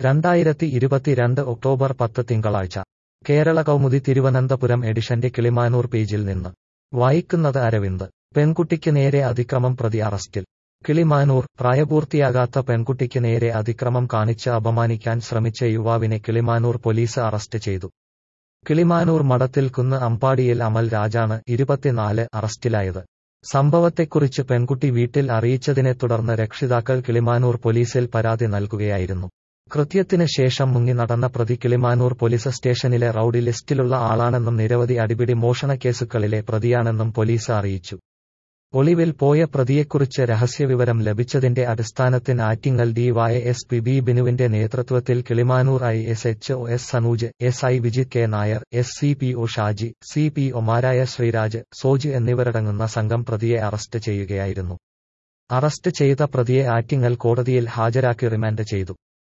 രണ്ടായിരത്തി ഇരുപത്തിരണ്ട് ഒക്ടോബർ പത്ത് തിങ്കളാഴ്ച കേരള കൗമുദി തിരുവനന്തപുരം എഡിഷന്റെ കിളിമാനൂർ പേജിൽ നിന്ന് വായിക്കുന്നത് അരവിന്ദ് പെൺകുട്ടിക്ക് നേരെ അതിക്രമം പ്രതി അറസ്റ്റിൽ കിളിമാനൂർ പ്രായപൂർത്തിയാകാത്ത പെൺകുട്ടിക്ക് നേരെ അതിക്രമം കാണിച്ച് അപമാനിക്കാൻ ശ്രമിച്ച യുവാവിനെ കിളിമാനൂർ പോലീസ് അറസ്റ്റ് ചെയ്തു കിളിമാനൂർ മഠത്തിൽ കുന്ന് അമ്പാടിയിൽ അമൽ രാജാണ് ഇരുപത്തിനാല് അറസ്റ്റിലായത് സംഭവത്തെക്കുറിച്ച് പെൺകുട്ടി വീട്ടിൽ അറിയിച്ചതിനെ തുടർന്ന് രക്ഷിതാക്കൾ കിളിമാനൂർ പോലീസിൽ പരാതി നൽകുകയായിരുന്നു കൃത്യത്തിന് ശേഷം മുങ്ങി നടന്ന പ്രതി കിളിമാനൂർ പോലീസ് സ്റ്റേഷനിലെ റൌഡി ലിസ്റ്റിലുള്ള ആളാണെന്നും നിരവധി അടിപിടി മോഷണ കേസുകളിലെ പ്രതിയാണെന്നും പോലീസ് അറിയിച്ചു ഒളിവിൽ പോയ പ്രതിയെക്കുറിച്ച് രഹസ്യവിവരം ലഭിച്ചതിന്റെ അടിസ്ഥാനത്തിൽ Attingal Dy S P B ബിനുവിന്റെ നേതൃത്വത്തിൽ Kilimanoor I S H O S Sanooj S I Vijith K Nair S C P O Shaji C P ഒമാരായ ശ്രീരാജ് സോജ് എന്നിവരടങ്ങുന്ന സംഘം പ്രതിയെ അറസ്റ്റ് ചെയ്യുകയായിരുന്നു അറസ്റ്റ് ചെയ്ത പ്രതിയെ ആറ്റിങ്ങൽ കോടതിയിൽ ഹാജരാക്കി റിമാൻഡ് ചെയ്തു